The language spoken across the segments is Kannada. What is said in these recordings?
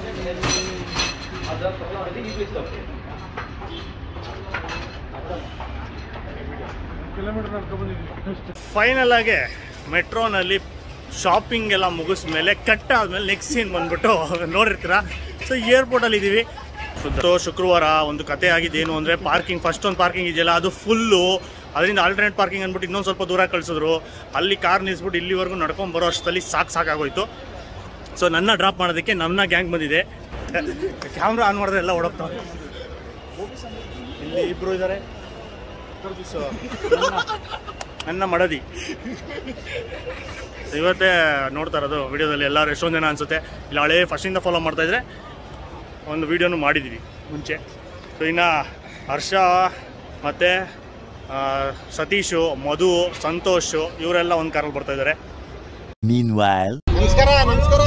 ಫೈನಲ್ ಆಗಿ ಮೆಟ್ರೋನಲ್ಲಿ ಶಾಪಿಂಗ್ ಎಲ್ಲ ಮುಗಿಸ್ಮೇಲೆ ಕಟ್ ಆದ್ಮೇಲೆ ನೆಕ್ಸ್ಟ್ ಸೀನ್ ಬಂದ್ಬಿಟ್ಟು ನೋಡಿರ್ತೀರ ಸೊ ಏರ್ಪೋರ್ಟಲ್ಲಿ ಇದ್ದೀವಿ ಸೊ ಶುಕ್ರವಾರ ಒಂದು ಕತೆ ಆಗಿದ್ದೇನು ಅಂದರೆ ಪಾರ್ಕಿಂಗ್ ಫಸ್ಟ್ ಒಂದು ಪಾರ್ಕಿಂಗ್ ಇದೆಯಲ್ಲ ಅದು ಫುಲ್ಲು ಅದರಿಂದ ಆಲ್ಟರ್ನೇಟ್ ಪಾರ್ಕಿಂಗ್ ಅಂದ್ಬಿಟ್ಟು ಇನ್ನೊಂದು ಸ್ವಲ್ಪ ದೂರ ಕಳಿಸಿದ್ರು ಅಲ್ಲಿ ಕಾರ್ ನಿಲ್ಸ್ಬಿಟ್ಟು ಇಲ್ಲಿವರೆಗೂ ನಡ್ಕೊಂಡು ಬರೋ ಅಷ್ಟರಲ್ಲಿ ಸಾಕು ಸಾಕಾಗೋಯ್ತು ಸೊ ನನ್ನ ಡ್ರಾಪ್ ಮಾಡೋದಕ್ಕೆ ನನ್ನ ಗ್ಯಾಂಗ್ ಬಂದಿದೆ ಕ್ಯಾಮ್ರಾ ಆನ್ ಮಾಡಿದ್ರೆ ಎಲ್ಲ ಓಡೋಗ್ತಾವೆ ಇಲ್ಲಿ ಇಬ್ಬರು ಇದ್ದಾರೆ ಸೊ ನನ್ನ ಮಡದಿ ಇವತ್ತೇ ನೋಡ್ತಾ ಇರೋದು ವಿಡಿಯೋದಲ್ಲಿ ಎಲ್ಲರೂ ಎಷ್ಟೊಂದು ಜನ ಅನಿಸುತ್ತೆ ಇಲ್ಲ ಹಳೇ ಫಸ್ಟಿಂದ ಫಾಲೋ ಮಾಡ್ತಾ ಇದ್ರೆ ಒಂದು ವಿಡಿಯೋನು ಮಾಡಿದ್ದೀವಿ ಮುಂಚೆ ಸೊ ಇನ್ನು ಹರ್ಷ ಮತ್ತು ಸತೀಶು ಮಧು ಸಂತೋಷು ಇವರೆಲ್ಲ ಒಂದು ಕಾರಲ್ಲಿ ಬರ್ತಾ ಇದ್ದಾರೆ Meanwhile. ನಮಸ್ಕಾರ ನಮಸ್ಕಾರ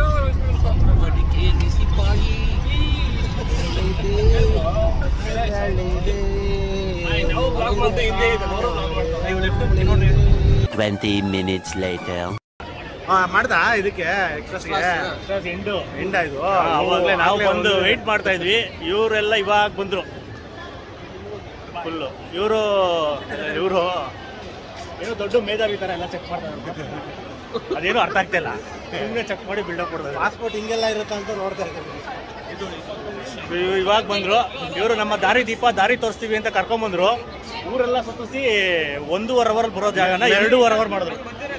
Twenty minutes later. ಮಾಡ್ದ ಇದಕ್ಕೆ ಎಕ್ಸ್ಪ್ರೆಸ್ಗೆ ಎಂಡು ಎಂಡ ಇದು ಅವಾಗಲೇ ನಾವು ಬಂದು ವೆಯ್ಟ್ ಮಾಡ್ತಾ ಇದ್ವಿ ಇವರೆಲ್ಲ ಇವಾಗ ಬಂದರು ಫುಲ್ಲು ಇವರು ಇವರು ಏನೋ ದೊಡ್ಡ ಮೇಧಾವಿ ಥರ ಎಲ್ಲ ಚೆಕ್ ಮಾಡ್ತಾರೆ ಅದೇನು ಅರ್ಥ ಆಗ್ತಾ ಇಲ್ಲ ಸುಮ್ಮನೆ ಚೆಕ್ ಮಾಡಿ ಬಿಲ್ಡಪ್ ಕೊಡ್ತಾರೆ ಪಾಸ್ಪೋರ್ಟ್ ಹಿಂಗೆಲ್ಲ ಇರುತ್ತೆ ಅಂತ ನೋಡ್ತಾ ಇರ್ತೀನಿ ಇವ್- ಇವಾಗ ಬಂದ್ರು ಇವರು ನಮ್ಮ ದಾರಿ ದೀಪ ದಾರಿ ತೋರಿಸ್ತೀವಿ ಅಂತ ಕರ್ಕೊಂಬಂದ್ರು ಊರೆಲ್ಲ ಸುತ್ತಿಸಿ ಒಂದೂವರೆ ಅವರ್ ಬರೋ ಜಾಗನ ಎರಡೂವರೆ ಅವರ್ ಮಾಡಿದ್ರು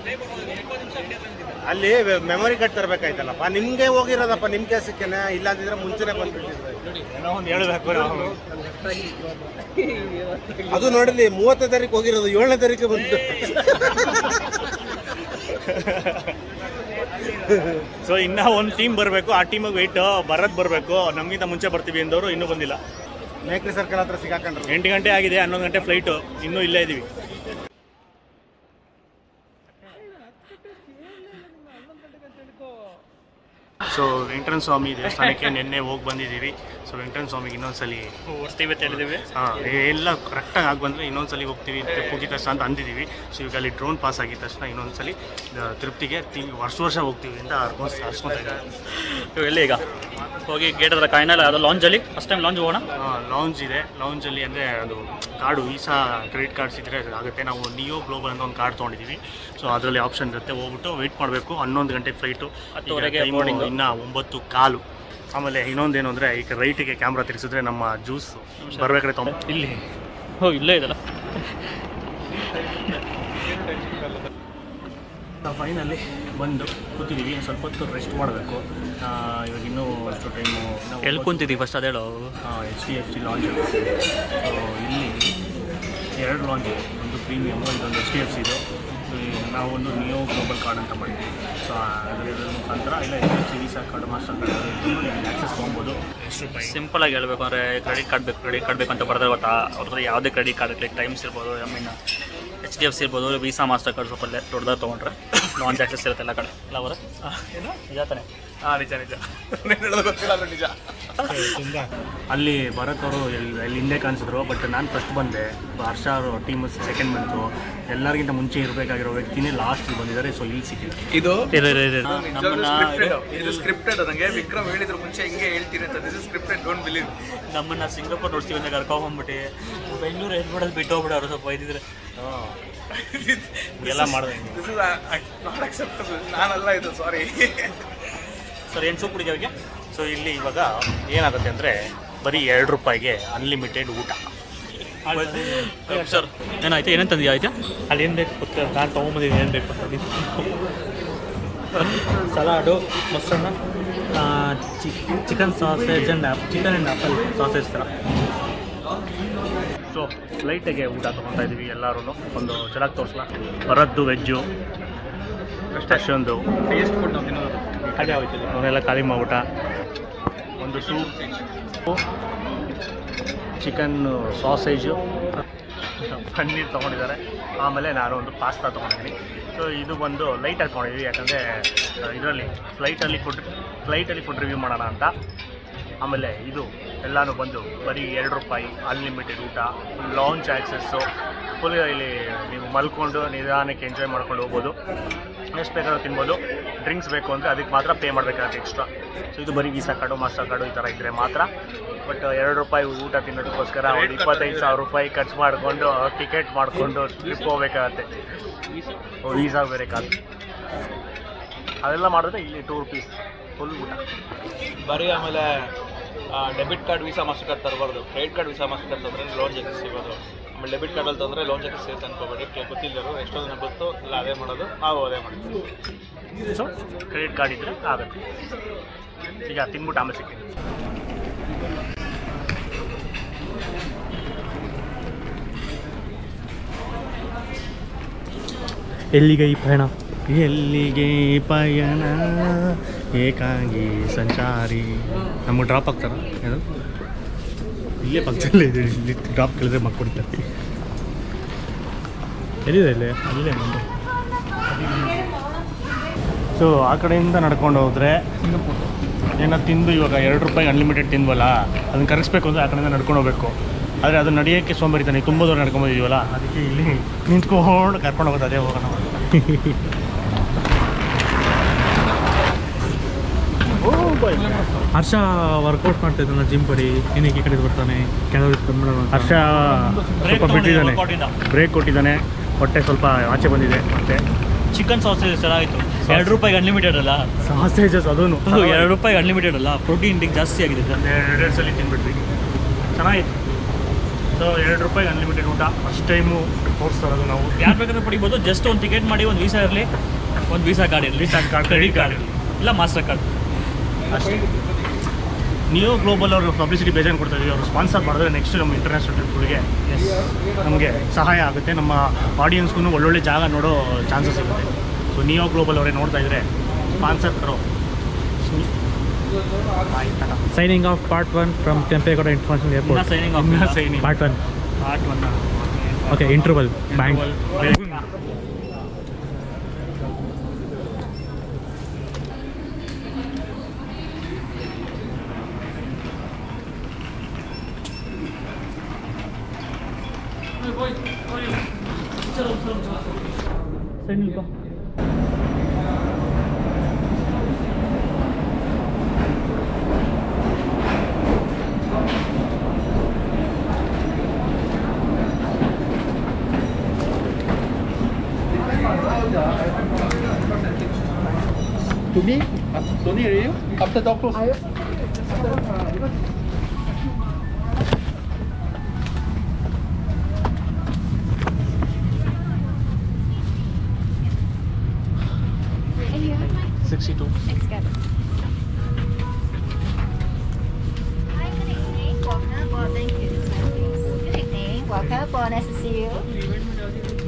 ಅಲ್ಲಿ ಮೆಮೊರಿ ಕಾರ್ಡ್ ತರಬೇಕಾಯ್ತಲ್ಲಪ್ಪ ನಿಮ್ಗೆ ಹೋಗಿರೋದಪ್ಪ ನಿಮ್ ಕೆಲ್ಸಕ್ಕೇನೆ ಇಲ್ಲ ಅಂತಿದ್ರೆ ಮುಂಚೆನೆ ಬಂದ್ಬಿಟ್ಟಿದ್ರೆ ಏನೋ ಒಂದು ಹೇಳ್ಬೇಕು ನಾವು ಅದು ನೋಡಿಲಿ ಮೂವತ್ತನೇ ತಾರೀಕು ಹೋಗಿರೋದು ಏಳನೇ ತಾರೀಕು ಬಂತು ಸೊ ಇನ್ನ ಒಂದು ಟೀಮ್ ಬರಬೇಕು ಆ ಟೀಮಿಗೆ ವೆಯ್ಟ್ ಬರೋದು ಬರಬೇಕು ನಮಗಿಂತ ಮುಂಚೆ ಬರ್ತೀವಿ ಎಂದವರು ಇನ್ನೂ ಬಂದಿಲ್ಲ ಮೇಕ್ರಿ ಸರ್ಕಲ್ ಹತ್ರ ಸಿಗಾಕೊಂಡ್ರು ಎಂಟು ಗಂಟೆ ಆಗಿದೆ ಹನ್ನೊಂದು ಗಂಟೆ ಫ್ಲೈಟು ಇನ್ನೂ ಇಲ್ಲೇ ಇದ್ದೀವಿ ಸೊ ವೆಂಕಟರಮಣ ಸ್ವಾಮಿ ದೇವಸ್ಥಾನಕ್ಕೆ ನಿನ್ನೆ ಹೋಗಿ ಬಂದಿದ್ದೀವಿ ಸೊ ವೆಂಕಟರಮಣ ಸ್ವಾಮಿಗೆ ಇನ್ನೊಂದ್ಸಲಿ ಓಡಿಸ್ತೀವಿ ಅಂತ ಹೇಳಿದ್ದೀವಿ ಹಾಂ ಎಲ್ಲ ಕರೆಕ್ಟಾಗಿ ಆಗಿ ಬಂದರೆ ಇನ್ನೊಂದ್ಸಲಿ ಹೋಗ್ತೀವಿ ಟ್ರಿಪ್ ಹೋಗಿದ ತಕ್ಷಣ ಅಂತ ಅಂದಿದ್ದೀವಿ ಸೊ ಈಗ ಅಲ್ಲಿ ಡ್ರೋನ್ ಪಾಸ್ ಆಗಿದ ತಕ್ಷಣ ಇನ್ನೊಂದ್ಸಲಿ ಆ, ತಿರುಪ್ತಿಗೆ ತಿ ವರ್ಷ ವರ್ಷ ಹೋಗ್ತೀವಿ ಅಂತ ಅರ್ಕೊಂಡು ಅರ್ಸ್ಕೊತಾ ಇದ್ದಾರೆ ಇವಾಗ ಎಲ್ಲಿ ಈಗ ಹೋಗಿ ಗೇಟ್ ಹತ್ರ ಕಾಯಿನಲ್ಲ ಅದು ಲಾಂಜಲ್ಲಿ ಫಸ್ಟ್ ಟೈಮ್ ಲಾಂಜ್ ಹೋಗೋಣ ಲಾಂಜ್ ಇದೆ ಲಾಂಜಲ್ಲಿ ಅಂದರೆ ಅದು ಕಾರ್ಡು ವೀಸಾ ಕ್ರೆಡಿಟ್ ಕಾರ್ಡ್ಸ್ ಇದ್ದರೆ ಆಗುತ್ತೆ ನಾವು ನಿಯೋ ಗ್ಲೋಬಲ್ ಅಂತ ಒಂದು ಕಾರ್ಡ್ ತೊಗೊಂಡಿದ್ದೀವಿ ಸೊ ಅದರಲ್ಲಿ ಆಪ್ಷನ್ ಇರುತ್ತೆ ಹೋಗ್ಬಿಟ್ಟು ವೆಯ್ಟ್ ಮಾಡಬೇಕು ಹನ್ನೊಂದು ಗಂಟೆ ಫ್ಲೈಟು ಹತ್ತುವರೆಗೆ boarding. ಇನ್ನು ಒಂಬತ್ತು ಕಾಲು ಆಮೇಲೆ ಇನ್ನೊಂದೇನು ಅಂದರೆ ಈಗ ರೈಟಿಗೆ ಕ್ಯಾಮ್ರಾ ತಿರ್ಸಿದ್ರೆ ನಮ್ಮ ಜ್ಯೂಸ್ ಬರ್ಬೇಕಾದ್ರೆ ತೊಗೊಂಡು ಇಲ್ಲಿ ಹೋ ಇಲ್ಲೇ ಇದಲ್ಲ ಫೈನಲ್ಲಿ ಬಂದು ಕೂತಿದ್ದೀವಿ ಸ್ವಲ್ಪ ಹೊತ್ತು ರೆಸ್ಟ್ ಮಾಡಬೇಕು ಇವಾಗ ಇನ್ನೂ ಅಷ್ಟು ಟೈಮು ಎಲ್ಲಿ ಕುಂತಿದ್ದೀವಿ ಫಸ್ಟ್ ಅದೇಳು H D F C lounge ಆಗುತ್ತೆ ಸೊ ಇಲ್ಲಿ ಎರಡು ಲಾಂಚ್ ಇದೆ ಒಂದು ಪ್ರೀಮಿಯಮ್ ಇದೊಂದು ಎಚ್ ಡಿ ಎಫ್ ಸಿದು ನಾವು ಒಂದು ನಿಯೋ ಗ್ಲೋಬಲ್ ಕಾರ್ಡ್ ಅಂತ ಮಾಡಿದ್ವಿ ಸೊ ಅದರ ಮುಖಾಂತರ ಇಲ್ಲ H D F C Visa card Mastercard access ತೊಗೊಬೋದು ಎಷ್ಟು ರೂಪಾಯಿ ಸಿಂಪಲ್ ಆಗಿ ಹೇಳ್ಬೇಕು ಅಂದರೆ ಕ್ರೆಡಿಟ್ ಕಾರ್ಡ್ ಬೇಕು ಕ್ರೆಡಿಟ್ ಕಾರ್ಡ್ ಬೇಕು ಅಂತ ಬರ್ತಾರೆ ಗೊತ್ತಾ ಅವ್ರ ಹತ್ರ ಯಾವುದೇ ಕ್ರೆಡಿಟ್ ಕಾರ್ಡ್ ಇರಲಿ ಟೈಮ್ಸ್ ಇರ್ಬೋದು I mean H D F C ಇರ್ಬೋದು ವೀಸಾ ಮಾಸ್ಟರ್ ಕಾರ್ಡ್ ಸ್ವಲ್ಪ ದೊಡ್ಡದಾಗಿ ತೊಗೊಂಡ್ರೆ ಲಾಂಚ್ ಆಕ್ಸೆಸ್ ಇರುತ್ತೆ ಎಲ್ಲ ಕಡೆ ಇಲ್ಲ ಅವರ ನಿಜ ತಾನೆ ಹಾಂ ನಿಜ ನಿಜ ಅಲ್ಲಿ ಭರತ್ ಅವರು ಎಲ್ಲಿ ಅಲ್ಲಿ ಹಿಂದೆ ಕಾಣಿಸಿದ್ರು ಬಟ್ ನಾನು ಫಸ್ಟ್ ಬಂದೆ ಹರ್ಷ ಅವರು ಟೀಮ್ ಸೆಕೆಂಡ್ ಬಂತು ಎಲ್ಲರಿಗಿಂತ ಮುಂಚೆ ಇರಬೇಕಾಗಿರೋ ವ್ಯಕ್ತಿನೇ ಲಾಸ್ಟ್ ಬಂದಿದ್ದಾರೆ ಸೊ ಇಲ್ಲಿ ಸಿಕ್ಕಿದೆ ಇದು ಇರು ಇರು ಇರು ನಮ್ಮನ್ನ ಇದು ಸ್ಕ್ರಿಪ್ಟೆಡ್ ನನಗೆ ವಿಕ್ರಮ್ ಹೇಳಿದ್ರು ಮುಂಚೆ ಹಿಂಗೆ ಹೇಳ್ತೀನಿ ಅಂತ ದಿಸ್ ಸ್ಕ್ರಿಪ್ಟೆಡ್ ಡೋಂಟ್ ಬಿಲೀವ್ ನಮ್ಮನ್ನ ಸಿಂಗಾಪುರ್ ನೋಡ್ತೀವಿ ಅಂತ ಕರ್ಕೊಂಬಂದ್ಬಿಟ್ಟು ಬೆಂಗಳೂರು ಏರ್ಪೋರ್ಟಲ್ಲಿ ಬಿಟ್ಟು ಹೋಗ್ಬಿಡೋರು ಸ್ವಲ್ಪ ಬೈದಿದ್ರೆ ಎಲ್ಲ ಮಾಡಿದೆ ದಿಸ್ ಇಸ್ ನಾಟ್ ಅಕ್ಸೆಪ್ಟಬಲ್ ನಾನಲ್ಲ ಇದು ಸಾರಿ ಸರ್ ಏನು ಸೂಪ್ ಕುಡಿಗೆ ಅವ್ರಿಗೆ ಸೊ ಇಲ್ಲಿ ಇವಾಗ ಏನಾಗುತ್ತೆ ಅಂದರೆ ಬರೀ ಎರಡು ರೂಪಾಯಿಗೆ ಅನ್ಲಿಮಿಟೆಡ್ ಊಟ ಸರ್ ಏನಾಯ್ತು ಏನೇನು ತಂದಿದ್ಯಾ ಆಯ್ತಾ ಅಲ್ಲಿ ಏನು ಬೇಕು ಗೊತ್ತಿಲ್ಲ ನಾನು ತೊಗೊಂಬಂದಿದ್ದೀನಿ ಏನು ಬೇಕು ಅಂತ ಸಲಾಡು ಮೊಸರನ್ನ chicken sausage and chicken and apple sausage ಥರ ಸೊ ಫ್ಲೈಟಿಗೆ ಊಟ ತೊಗೊತಾ ಇದ್ದೀವಿ ಎಲ್ಲರೂ ಒಂದು ಚೆನ್ನಾಗಿ ತೋರಿಸ್ಲಾ ಬರದ್ದು ವೆಜ್ಜು ಅಷ್ಟೊಂದು ಟೇಸ್ಟ್ ಫುಡ್ ನಾವು ತಿನ್ನೋದು ಅದೇ ಹೋಯ್ತದೆ ಅವನ್ನೆಲ್ಲ ಖಾಲಿ ಮಾಡ್ಬಿಟ್ಟ ಒಂದು ಸೂಪ್ ಚಿಕನ್ ಸಾಸೇಜು ಪನ್ನೀರ್ ತೊಗೊಂಡಿದ್ದಾರೆ ಆಮೇಲೆ ನಾನು ಒಂದು ಪಾಸ್ತಾ ತೊಗೊಂಡಿದ್ದೀನಿ ಸೊ ಇದು ಬಂದು ಲೈಟಾಗಿ ತೊಗೊಂಡಿದ್ವಿ ಯಾಕಂದರೆ ಇದರಲ್ಲಿ ಫ್ಲೈಟಲ್ಲಿ ಫುಡ್ ಫ್ಲೈಟಲ್ಲಿ ಫುಡ್ ರಿವ್ಯೂ ಮಾಡೋಣ ಅಂತ ಆಮೇಲೆ ಇದು ಎಲ್ಲನೂ ಬಂದು ಬರೀ ಎರಡು ರೂಪಾಯಿ ಅನ್ಲಿಮಿಟೆಡ್ ಊಟ ಲಾಂಚ್ ಆ್ಯಕ್ಸಸ್ಸು ಫುಲ್ ಇಲ್ಲಿ ನೀವು ಮಲ್ಕೊಂಡು ನಿಧಾನಕ್ಕೆ ಎಂಜಾಯ್ ಮಾಡ್ಕೊಂಡು ಹೋಗ್ಬೋದು ಎಷ್ಟು ಬೇಕಾದ್ರೂ ತಿನ್ಬೋದು ಡ್ರಿಂಕ್ಸ್ ಬೇಕು ಅಂದರೆ ಅದಕ್ಕೆ ಮಾತ್ರ ಪೇ ಮಾಡಬೇಕಾಗುತ್ತೆ ಎಕ್ಸ್ಟ್ರಾ ಸೊ ಇದು ಬರೀ ವೀಸಾ ಕಾರ್ಡು ಮಾಸ್ಟರ್ ಕಾರ್ಡು ಈ ಥರ ಇದ್ದರೆ ಮಾತ್ರ ಬಟ್ ಎರಡು ರೂಪಾಯಿ ಊಟ ತಿನ್ನೋದಕ್ಕೋಸ್ಕರ ಒಂದು ಇಪ್ಪತ್ತೈದು ಸಾವಿರ ರೂಪಾಯಿ ಖರ್ಚು ಮಾಡಿಕೊಂಡು ಟಿಕೆಟ್ ಮಾಡಿಕೊಂಡು ಟ್ರಿಪ್ ಹೋಗ್ಬೇಕಾಗತ್ತೆ ವೀಸಾ ಬೇರೆ ಕಾಸು ಅದೆಲ್ಲ ಮಾಡಿದ್ರೆ ಇಲ್ಲಿ ಟೂ ರುಪೀಸ್ ಫುಲ್ ಊಟ ಬರೀ ಆಮೇಲೆ debit card Visa Mastercard ತರಬಾರ್ದು credit card Visa Mastercard ತಂದರೆ ಲೋನ್ ಜೊತೆ ಸಿಗೋದು ಆಮೇಲೆ ಡೆಬಿಟ್ ಕಾರ್ಡಲ್ಲಿ ತಂದರೆ ಲೋನ್ ಜೊತೆ ಸೇರ್ತು ಅನ್ಕೋಬೇಡಿ ಕೆ- ಗೊತ್ತಿಲ್ಲರು ಎಷ್ಟೋ ಜನ ಗೊತ್ತು ಇಲ್ಲ ಅದೇ ಮಾಡೋದು ನಾವು ಅದೇ ಮಾಡ್ತೀವಿ ಸೊ ಕ್ರೆಡಿಟ್ ಕಾರ್ಡ್ ಇದ್ದರೆ ಆಗುತ್ತೆ ಈಗ ತಿನ್ಬಿಟ್ಟು ಆಮೇಲೆ ಸಿಗ್ತೀನಿ ಎಲ್ಲಿಗೆ ಈ ಪಯಣ ಎಲ್ಲಿಗೆ ಪಯಣ ಏಕಾಂಗಿ ಸಂಚಾರಿ ನಮಗೆ ಡ್ರಾಪ್ ಆಗ್ತಾರ ಏನು ಇಲ್ಲೇ ಪಕ್ಕದಲ್ಲೇ ಇದೆ ಇಲ್ಲಿ ಡ್ರಾಪ್ ಕೇಳಿದ್ರೆ ಮಕ್ಕಳಿದ್ದಾರೆ ಎಲ್ಲಿದೆ ಇಲ್ಲಿ ಅಲ್ಲೇ ಮುಂದೆ ಸೊ ಆ ಕಡೆಯಿಂದ ನಡ್ಕೊಂಡು ಹೋದರೆ ಏನೋ ತಿಂದು ಇವಾಗ ಎರಡು ರೂಪಾಯಿ ಅನ್ಲಿಮಿಟೆಡ್ ತಿಂದ್ವಲ್ಲ ಅದನ್ನ ಕರೆಸ್ಬೇಕು ಅಂದರೆ ಆ ಕಡೆಯಿಂದ ನಡ್ಕೊಂಡು ಹೋಗ್ಬೇಕು ಆದರೆ ಅದು ನಡೆಯೋಕ್ಕೆ ಸೋಂಬರಿತಾನೆ ತುಂಬ ದೂರ ನಡ್ಕೊಂಬಂದಿದ್ದೀವಲ್ಲ ಅದಕ್ಕೆ ಇಲ್ಲಿ ನಿಂತ್ಕೊಂಡು ಕರ್ಕೊಂಡು ಹೋಗೋದು ಅದೇ ಹೋಗೋಣ ಹರ್ಷ ವರ್ಕೌಟ್ ಮಾಡ್ತಾ ಇದ್ದಾನೆ ಜಿಮ್ ಬಡಿ ಏನಕ್ಕೆ ಈ ಕಡೆ ಬರ್ತಾನೆ ಕೆಲವರು ಬಂದ್ಬಿಡೋಣ ಅಂತ. ಹರ್ಷ ಸ್ವಲ್ಪ ಬಿಟ್ಟಿದ್ದಾನೆ ಬ್ರೇಕ್ ಕೊಟ್ಟಿದ್ದಾನೆ ಹೊಟ್ಟೆ ಸ್ವಲ್ಪ ಆಚೆ ಬಂದಿದೆ ಮತ್ತೆ ಚಿಕನ್ ಸಾಸೇಜ್ ಚೆನ್ನಾಗಿತ್ತು ಎರಡು ರೂಪಾಯಿಗೆ ಅನ್ಲಿಮಿಟೆಡ್ ಅಲ್ಲ ಸಾಸೇಜಸ್ ಅದೂ ಎರಡು ರೂಪಾಯಿಗೆ ಅನ್ಲಿಮಿಟೆಡ್ ಅಲ್ಲ ಪ್ರೋಟೀನ್ ಇಂಟಿಗೆ ಜಾಸ್ತಿ ಆಗಿದೆ ಸರ್ ಎರಡೆರಡು ಸಲ ತಿನ್ಬಿಟ್ವಿ ಚೆನ್ನಾಗಿತ್ತು ಸೊ ಎರಡು ರೂಪಾಯಿ ಅನ್ಲಿಮಿಟೆಡ್ ಊಟ ಫಸ್ಟ್ ಟೈಮು ತೋರಿಸ್ತಾರದು ನಾವು ಯಾರು ಬೇಕಾದ್ರೂ ಪಡಿಬೋದು ಜಸ್ಟ್ ಒಂದು ಟಿಕೆಟ್ ಮಾಡಿ ಒಂದು ವೀಸಾ ಇರಲಿ ಒಂದು ವೀಸಾ ಕಾರ್ಡ್ ಇರಲಿ Visa card, credit credit card ಇರಲಿ ಇಲ್ಲ ಮಾಸ್ಟರ್ ಕಾರ್ಡ್ ಅಷ್ಟೇ ನಿಯೋ ಗ್ಲೋಬಲ್ ಅವರು ಪಬ್ಲಿಸಿಟಿ ಬೇಜಾನ್ ಕೊಡ್ತಾ ಇದೀವಿ ಅವರು ಸ್ಪಾನ್ಸರ್ ಮಾಡಿದ್ರೆ ನೆಕ್ಸ್ಟ್ ನಮ್ಮ ಇಂಟರ್ನ್ಯಾಷನಲ್ ಟ್ರಿಪ್ಗಳಿಗೆ ನಮಗೆ ಸಹಾಯ ಆಗುತ್ತೆ ನಮ್ಮ ಆಡಿಯನ್ಸ್ಗೂ ಒಳ್ಳೊಳ್ಳೆ ಜಾಗ ನೋಡೋ ಚಾನ್ಸಸ್ ಸಿಗುತ್ತೆ ಸೊ ನಿಯೋ ಗ್ಲೋಬಲ್ ಅವರೇ ನೋಡ್ತಾ ಇದ್ರೆ ಸ್ಪಾನ್ಸರ್ ಕರೋ ಆಯ್ತಾ signing off part one from Kempegowda international ಇನ್ನ ಏರ್ಪೋರ್ಟ್ ಸೈನಿಂಗ್ ಆಫ್ ಇನ್ನ signing. Part one part one okay interval bank sixty two Hi, good evening. Welcome aboard. Thank you. Good evening. Welcome aboard. Nice to see you.